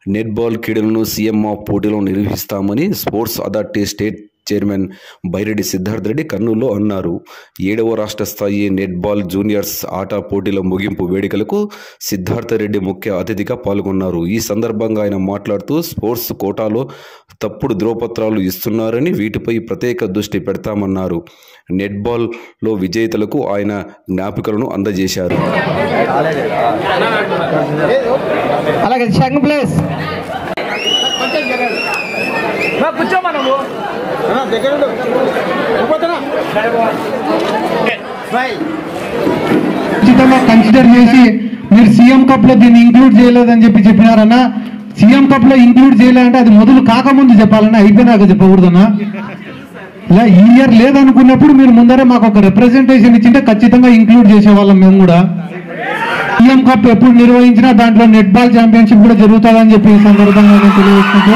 netball క్రీడలను CM ఆఫ్ పోటీలో నిర్వహిస్తామని sports authority state chairman Byreddy Siddhartha Reddy కర్నూలులో అన్నారు ఏడవ రాష్ట్ర స్థాయి నెట్బాల్ జూనియర్స్ ఆట పోటీల ముగింపు వేడుకలకు సిద్ధార్థ రెడ్డి ముఖ్య అతిథిగా పాల్గొన్నారు ఈ సందర్భంగా ఆయన మాట్లాడుతూ స్పోర్ట్స్ కోటాలో తప్పుడు ధ్రువపత్రాలు ఇస్తున్నారని వీటిపై ప్రత్యేక దృష్టి పెడతామన్నారు నెట్బాల్లో విజేతలకు ఆయన జ్ఞాపికలను అందజేశారు అలాగే సెకండ్ ప్లేస్ కూర్చోమా నువ్వు ఖచ్చితంగా కన్సిడర్ చేసి మీరు సీఎం కప్ లో దీన్ని ఇంక్లూడ్ చేయలేదని చెప్పి చెప్పినారన్న సీఎం కప్ లో ఇంక్లూడ్ చేయలేదంటే అది మొదలు కాకముందు చెప్పాలన్నా అయిపోయినాక చెప్పకూడదన్నా ఇలా ఈ ఇయర్ లేదనుకున్నప్పుడు మీరు ముందరే మాకు ఒక రిప్రజెంటేషన్ ఇచ్చింటే ఖచ్చితంగా ఇంక్లూడ్ చేసేవాళ్ళం మేము కూడా సీఎం కప్ ఎప్పుడు నిర్వహించినా దాంట్లో నెట్ బాల్ ఛాంపియన్షిప్ కూడా జరుగుతుందని చెప్పి ఈ సందర్భంగా నేను తెలియజేసుకుంటూ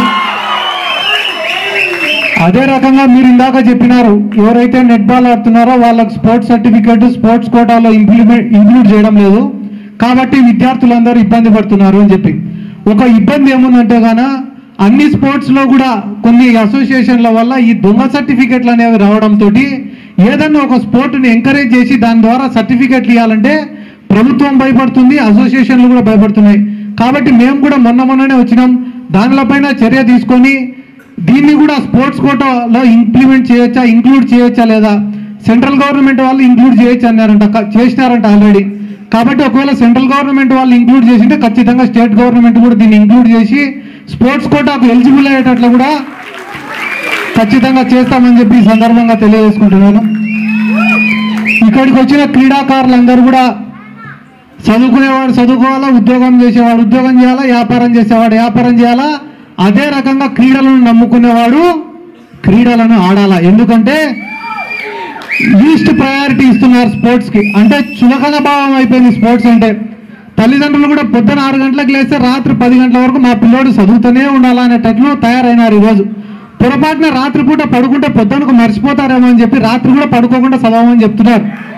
అదే రకంగా మీరు ఇందాక చెప్పినారు ఎవరైతే నెట్ బాల్ ఆడుతున్నారో వాళ్ళకి స్పోర్ట్స్ సర్టిఫికేట్ స్పోర్ట్స్ కోటాలో ఇంప్లిమెంట్ ఇంక్లూడ్ చేయడం లేదు కాబట్టి విద్యార్థులందరూ ఇబ్బంది పడుతున్నారు అని చెప్పి ఒక ఇబ్బంది ఏముందంటే గాన అన్ని స్పోర్ట్స్ లో కూడా కొన్ని అసోసియేషన్ల వల్ల ఈ దొంగ సర్టిఫికెట్లు అనేవి రావడంతో ఏదన్నా ఒక స్పోర్ట్ని ఎంకరేజ్ చేసి దాని ద్వారా సర్టిఫికెట్లు ఇవ్వాలంటే ప్రభుత్వం భయపడుతుంది అసోసియేషన్లు కూడా భయపడుతున్నాయి కాబట్టి మేము కూడా మొన్న మొన్ననే వచ్చినాం దానిలపైన చర్య తీసుకొని దీన్ని కూడా స్పోర్ట్స్ కోటాలో ఇంప్లిమెంట్ చేయొచ్చా ఇంక్లూడ్ చేయొచ్చా లేదా సెంట్రల్ గవర్నమెంట్ వాళ్ళు ఇంక్లూడ్ చేయొచ్చు అన్నారంట క- చేసినారంట ఆల్రెడీ కాబట్టి ఒకవేళ సెంట్రల్ గవర్నమెంట్ వాళ్ళు ఇంక్లూడ్ చేసింటే ఖచ్చితంగా స్టేట్ గవర్నమెంట్ కూడా దీన్ని ఇంక్లూడ్ చేసి స్పోర్ట్స్ కోటాకు ఎలిజిబుల్ అయ్యేటట్లు కూడా ఖచ్చితంగా చేస్తామని చెప్పి ఈ సందర్భంగా తెలియజేసుకుంటున్నాను ఇక్కడికి వచ్చిన క్రీడాకారులందరూ కూడా చదువుకునేవాడు చదువుకోవాలా ఉద్యోగం చేసేవాడు ఉద్యోగం చేయాలా వ్యాపారం చేసేవాడు వ్యాపారం చేయాలా అదే రకంగా క్రీడలను నమ్ముకునేవాడు క్రీడలను ఆడాలా ఎందుకంటే లీస్ట్ ప్రయారిటీ ఇస్తున్నారు స్పోర్ట్స్ కి అంటే చులకన భావం అయిపోయింది స్పోర్ట్స్ అంటే తల్లిదండ్రులు కూడా పొద్దున ఆరు గంటలకు లేస్తే రాత్రి పది గంటల వరకు మా పిల్లోడు చదువుతూనే ఉండాలా అనేటట్లు తయారైనారు ఈరోజు పొరపాటున రాత్రిపూట పడుకుంటే పొద్దునకు మర్చిపోతారేమో అని చెప్పి రాత్రి కూడా పడుకోకుండా చదవమని చెప్తున్నారు